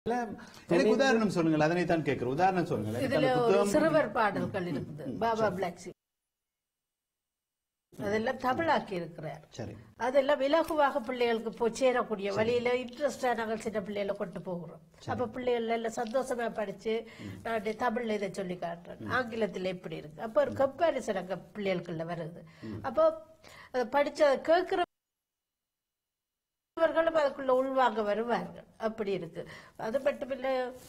எனக்கு உதாரணம் சொல்லுங்கள் அதனை தான் கேட்கிறேன் உதாரணம் சொல்லுங்கள் எனக்கு இதுல அந்த ஒரு புத்தகம் சிறுவர் பாடல்கள் இருக்குது பாபா பிளாக்ஸி அதெல்லாம் தமிழாக்கி இருக்கிறார் சரி அதெல்லாம் இலகுவாக பிள்ளைகளுக்கு போய் சேரக்கூடிய வழியில இன்ட்ரெஸ்டா நாங்கள் சின்ன பிள்ளைகளை கொண்டு போகிறோம் அப்ப பிள்ளைகள் எல்லாம் சந்தோஷமா படிச்சு நான் தமிழ்ல இதை சொல்லி காட்டுறேன் ஆங்கிலத்துல எப்படி இருக்கு அப்ப ஒரு கம்பாரிசன் அங்க பிள்ளைகளுக்குள்ள வருது அப்போ அதை படிச்சு அதை கேட்கிற அவர்களும் அதுக்குள்ள உள்வாங்க வருவார்கள் அப்படி இருக்கு அது மட்டுமில்ல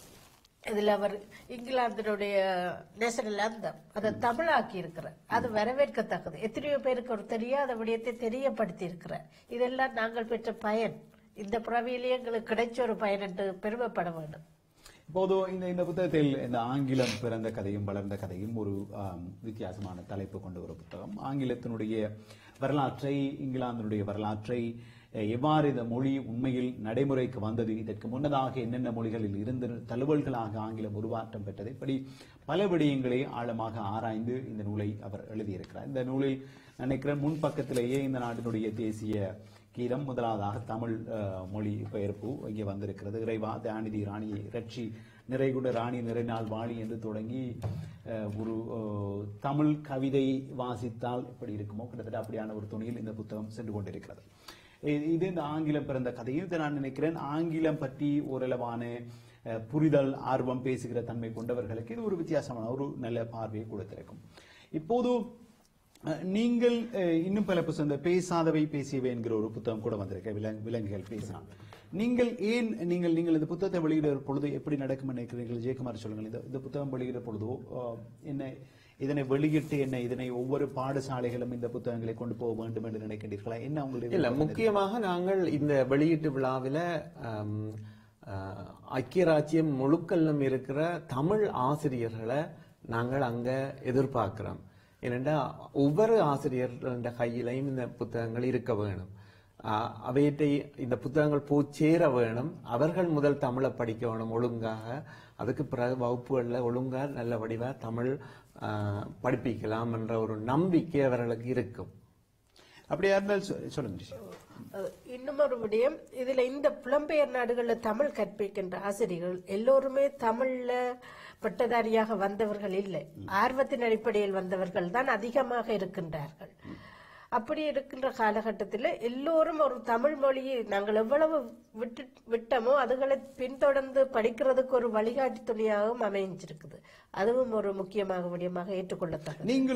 இதுல அவர் இங்கிலாந்தினுடைய நேஷனல் அந்தம் அதை தமிழாக்கி இருக்கிறார் அது வரவேற்கத்தக்கது எத்தனையோ பேருக்கு ஒரு தெரியாத விடயத்தை தெரியப்படுத்தி இருக்கிறார் இதெல்லாம் நாங்கள் பெற்ற பயன் இந்த பிறவியிலேயே எங்களுக்கு கிடைச்ச ஒரு பயன் என்று பெருமைப்பட வேண்டும் இப்போது இந்த இந்த புத்தகத்தில் இந்த ஆங்கிலம் பிறந்த கதையும் வளர்ந்த கதையும் ஒரு ஆம், வித்தியாசமான தலைப்பு கொண்ட ஒரு புத்தகம் ஆங்கிலத்தினுடைய வரலாற்றை இங்கிலாந்தினுடைய வரலாற்றை அஹ், எவ்வாறு இந்த மொழி உண்மையில் நடைமுறைக்கு வந்தது இதற்கு முன்னதாக என்னென்ன மொழிகளில் இருந்து தழுவல்களாக ஆங்கிலம் உருவாற்றம் பெற்றது இப்படி பல விடயங்களை ஆழமாக ஆராய்ந்து இந்த நூலை அவர் எழுதியிருக்கிறார் இந்த நூலில் நினைக்கிறேன் முன்பக்கத்திலேயே இந்த நாட்டினுடைய தேசிய கீதம் முதலாவதாக தமிழ் அஹ், மொழி பெயர்ப்பு இங்கே வந்திருக்கிறது இறைவா தியானிதி ராணியை ரட்சி நிறைகுட ராணி நிறைநாள் வாழி என்று தொடங்கி அஹ், ஒரு அஹ், தமிழ் கவிதை வாசித்தால் எப்படி இருக்குமோ கிட்டத்தட்ட அப்படியான ஒரு துணியில் இந்த புத்தகம் சென்று கொண்டிருக்கிறது இ- இது இந்த ஆங்கிலம் பிறந்த கதையும் இதை நான் நினைக்கிறேன் ஆங்கிலம் பற்றி ஓரளவான அஹ், புரிதல் ஆர்வம் பேசுகிற தன்மை கொண்டவர்களுக்கு இது ஒரு வித்தியாசமான ஒரு நல்ல பார்வையை கொடுத்திருக்கும் இப்போது அஹ், நீங்கள் அஹ், இன்னும் பல புத்தகம் இந்த பேசாதவை பேசியவை என்கிற ஒரு புத்தகம் கூட வந்திருக்கு விலங்கு விலங்குகள் பேசலாம் நீங்கள் ஏன் நீங்கள் நீங்கள் இந்த புத்தகத்தை வெளியிடுற பொழுது எப்படி நடக்கும் நினைக்கிறீர்கள் ஜெயக்குமார் சொல்லுங்கள் இந்த இந்த புத்தகம் வெளியிடுற பொழுதோ அஹ், என்ன இதனை வெளியிட்டு என்ன இதனை ஒவ்வொரு பாடசாலைகளும் இந்த புத்தகங்களை கொண்டு போக வேண்டும் என்று நினைக்கின்றீர்களா என்ன உங்களுடைய இல்ல முக்கியமாக நாங்கள் இந்த வெளியீட்டு விழாவில ஆம், ஆ, ஐக்கிய ராச்சியம் முழுக்கல்லும் இருக்கிற தமிழ் ஆசிரியர்களை நாங்கள் அங்க எதிர்பார்க்கிறோம் ஏனென்றா ஒவ்வொரு ஆசிரியர்கள கையிலையும் இந்த புத்தகங்கள் இருக்க வேணும் ஆ, அவையத்தை இந்த புத்தகங்கள் போய் சேர வேணும் அவர்கள் முதல் தமிழை படிக்க வேணும் ஒழுங்காக அதுக்கு பிறகு வகுப்புகள்ல ஒழுங்கா நல்ல வடிவா தமிழ் ஆ, படிப்பிக்கலாம் என்ற ஒரு நம்பிக்கை அவர்களுக்கு இருக்கும் அப்படியா இருந்தால் சொ- சொல்லுங்க ஜிஷா. அஹ் இன்னும் ஒரு விடயம் இதுல இந்த புலம்பெயர் நாடுகள்ல தமிழ் கற்பிக்கின்ற ஆசிரியர்கள் எல்லோருமே தமிழ்ல பட்டதாரியாக வந்தவர்கள் இல்லை ஆர்வத்தின் அடிப்படையில் வந்தவர்கள் தான் அதிகமாக இருக்கின்றார்கள் அப்படி இருக்கின்ற காலகட்டத்தில் எல்லோரும் ஒரு தமிழ் மொழியை நாங்கள் எவ்வளவு விட்டு விட்டோமோ அதுகளை பின்தொடர்ந்து படிக்கிறதுக்கு ஒரு வழிகாட்டி துணையாகவும் அமைஞ்சிருக்குது அதுவும் ஒரு முக்கியமாக விடயமாக ஏற்றுக்கொள்ளத்தக்கது நீங்கள்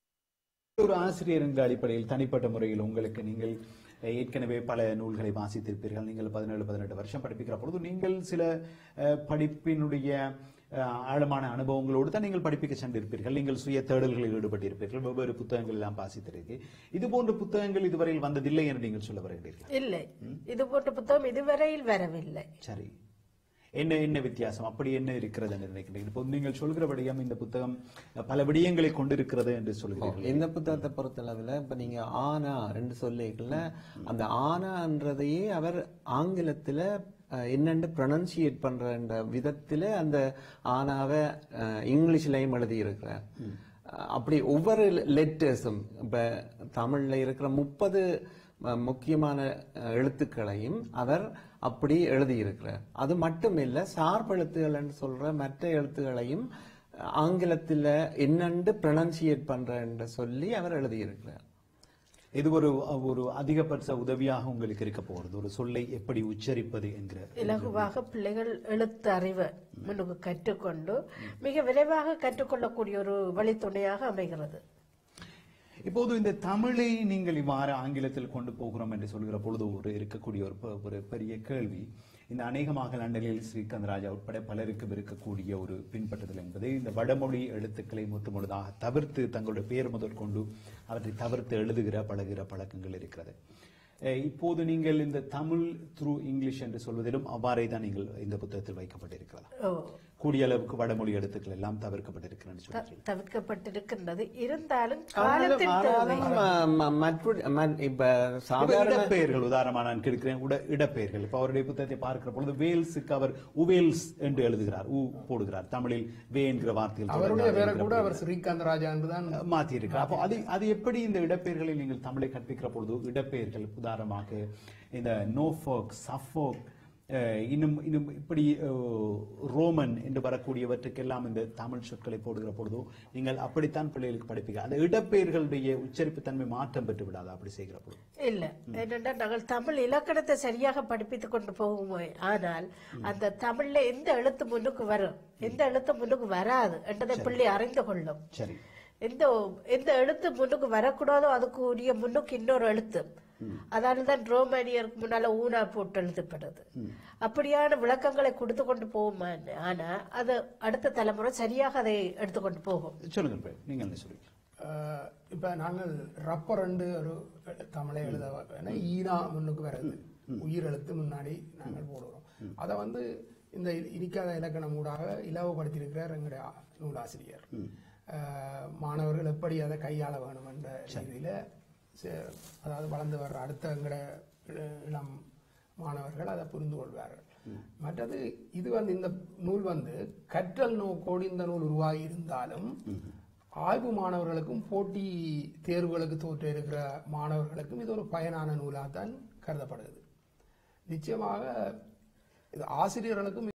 ஒரு ஆசிரியர் என்ற அடிப்படையில் தனிப்பட்ட முறையில் உங்களுக்கு நீங்கள் அஹ், ஏற்கனவே பல நூல்களை வாசித்திருப்பீர்கள் நீங்கள் பதினேழு பதினெட்டு வருஷம் படிப்பிக்கிற பொழுது நீங்கள் சில அஹ், படிப்பினுடைய அஹ், ஆழமான அனுபவங்களோடு தான் நீங்கள் படிப்பிக்க சென்றிருப்பீர்கள் நீங்கள் சுய தேடல்களில் ஈடுபட்டிருப்பீர்கள் வெவ்வேறு புத்தகங்கள் எல்லாம் வாசித்திருக்கு இது போன்ற புத்தகங்கள் இதுவரையில் வந்ததில்லை என்று நீங்கள் சொல்ல வருகிறீர்கள் இல்லை இது போன்ற புத்தகம் இதுவரையில் வரவில்லை சரி என்ன என்ன வித்தியாசம் அப்படி என்ன இருக்கிறது என்று நினைக்கிறீர்கள் இப்போ நீங்கள் சொல்கிற விடயம் இந்த புத்தகம் அஹ், பல விடயங்களை கொண்டிருக்கிறது என்று சொல்கிறீர்கள் இந்த புத்தகத்தை பொறுத்தளவுல இப்ப நீங்க ஆனா ரெண்டு சொல்லிக்கல அந்த ஆனான்றதையே அவர் ஆங்கிலத்துல அஹ், என்னன்னு ப்ரொனன்சியேட் பண்ற விதத்துல அந்த ஆனாவை அஹ், இங்கிலீஷ்லயும் எழுதி இருக்கிறார் அப்படி ஒவ்வொரு லெட்டர்ஸும் இப்ப தமிழ்ல இருக்கிற முப்பது முக்கியமான அஹ், எழுத்துக்களையும் அவர் அப்படி எழுதியிருக்கிறார் அது மட்டுமில்ல சார்பெழுத்துகள் சொல்ற மற்ற எழுத்துக்களையும் ஆங்கிலத்துல என்னண்டு ப்ரொனன்சியேட் பண்றேன்னு சொல்லி அவர் எழுதியிருக்கிறார் இது ஒரு ஒரு அதிகபட்ச உதவியாக உங்களுக்கு இருக்க போகிறது ஒரு சொல்லை எப்படி உச்சரிப்பது என்கிற இலகுவாக பிள்ளைகள் எழுத்து அறிவை முன்னுக்கு கற்றுக்கொண்டு மிக விரைவாக கற்றுக்கொள்ளக்கூடிய ஒரு வழித்துணையாக அமைகிறது இப்போது இந்த தமிழை நீங்கள் இவ்வாறு ஆங்கிலத்தில் கொண்டு போகிறோம் என்று சொல்கிற பொழுது ஒரு இருக்கக்கூடிய ஒரு பெ- ஒரு பெரிய கேள்வி இந்த அநேகமாக லண்டனில் ஸ்ரீகாந்த் ராஜா உட்பட பலருக்கும் இருக்கக்கூடிய ஒரு பின்பற்றுதல் என்பது இந்த வடமொழி எழுத்துக்களை முற்றுமுழுதாக தவிர்த்து தங்களுடைய பெயர் முதல் கொண்டு அவற்றை தவிர்த்து எழுதுகிற பழகுகிற பழக்கங்கள் இருக்கிறது அஹ் இப்போது நீங்கள் இந்த தமிழ் த்ரூ இங்கிலீஷ் என்று சொல்வதிலும் அவ்வாறே தான் நீங்கள் இந்த புத்தகத்தில் வைக்கப்பட்டிருக்கிறதா ஓ, கூடிய அளவுக்கு வடமொழி எழுத்துக்கள் எல்லாம் தவிர்க்கப்பட்டிருக்கிறேன் த- சொல்லி தவிர்க்கப்பட்டிருக்கின்றது இருந்தாலும் ஆனாலும் காலத்தின் ஆனாலும் தேவை ம- ம- மற்ற- ம- இப்ப இப்ப சாதாரண இடப்பெயர்கள் உதாரணமா நான் கேட்கிறேன் உட இடப்பெயர்கள் இப்ப அவருடைய புத்தகத்தை பார்க்கிற பொழுது வேல்ஸுக்கு அவர் உவேல்ஸ் என்று எழுதுகிறார் ஊ போடுகிறார் தமிழில் வே என்கிற வார்த்தையில் அவருடைய தொடர்ந்து பேரை எழுதுகிற கூட பொழுது அவர் ஸ்ரீகாந்த் ராஜா என்றுதான் மாத்தி இருக்கிறார் அப்போ அது அது எப்படி இந்த இடப்பெயர்களில் நீங்கள் தமிழை கற்பிக்கிற பொழுது இடப்பெயர்கள் உதாரணமாக இந்த நோஃபோக் சஃபோக் அஹ், இன்னும் இன்னும் இப்படி அஹ், ரோமன் என்று வரக்கூடியவற்றுக்கெல்லாம் இந்த தமிழ் சொற்களை போடுகிற பொழுதோ நீங்கள் அப்படித்தான் பிள்ளைகளுக்கு படிப்பீங்க அந்த இடப்பெயர்களுடைய உச்சரிப்பு தன்மை மாற்றம் பெற்று விடாதா அப்படி செய்கிற பொழுது இல்ல என்னென்னா நாங்கள் தமிழ் இலக்கணத்தை சரியாக படிப்பித்துக் கொண்டு போவோமே ஆனால் அந்த தமிழ்ல எந்த எழுத்து முன்னுக்கு வரும் எந்த எழுத்து முன்னுக்கு வராது என்றதை பிள்ளை அறிந்து கொள்ளும் சரி எந்த எந்த எழுத்து முன்னுக்கு வரக்கூடாதோ அதுக்கு உரிய முன்னுக்கு இன்னொரு எழுத்து அதனால தான் ரோமானியருக்கு முன்னால ஊனா போட்டு எழுதப்படுது அப்படியான விளக்கங்களை கொடுத்து கொண்டு போவோமா ஆனா அது அடுத்த தலைமுறை சரியாக அதை எடுத்துக்கொண்டு போகும் சொல்லுங்க இப்ப. நீங்க என்ன சொல்றீங்க அஹ் இப்ப நாங்கள் ரப்பர் ரெண்டு ஒரு தமிழை எழுத வேணா ஈனா முன்னுக்கு வருது உயிர் எழுத்து முன்னாடி நாங்கள் போடுறோம் அதை வந்து இந்த இனிக்காத இலக்கணம் ஊடாக இலவப்படுத்தியிருக்கிறார் எங்களுடைய ஆ- நூலாசிரியர் அஹ் மாணவர்கள் எப்படி அதை கையாள வேணும் என்ற ரீதியில சே- அதாவது வளர்ந்து வர்ற அடுத்த எங்கட இள- இளம் மாணவர்கள் அதை புரிந்து கொள்வார்கள் மற்றது இது வந்து இந்த நூல் வந்து கற்றல் நோக்கோடு இந்த நூல் உருவாகி இருந்தாலும் ஆய்வு மாணவர்களுக்கும் போட்டி தேர்வுகளுக்கு தோற்று இருக்கிற மாணவர்களுக்கும் இது ஒரு பயனான நூலாக தான் கருதப்படுகிறது நிச்சயமாக இது ஆசிரியர்களுக்கும்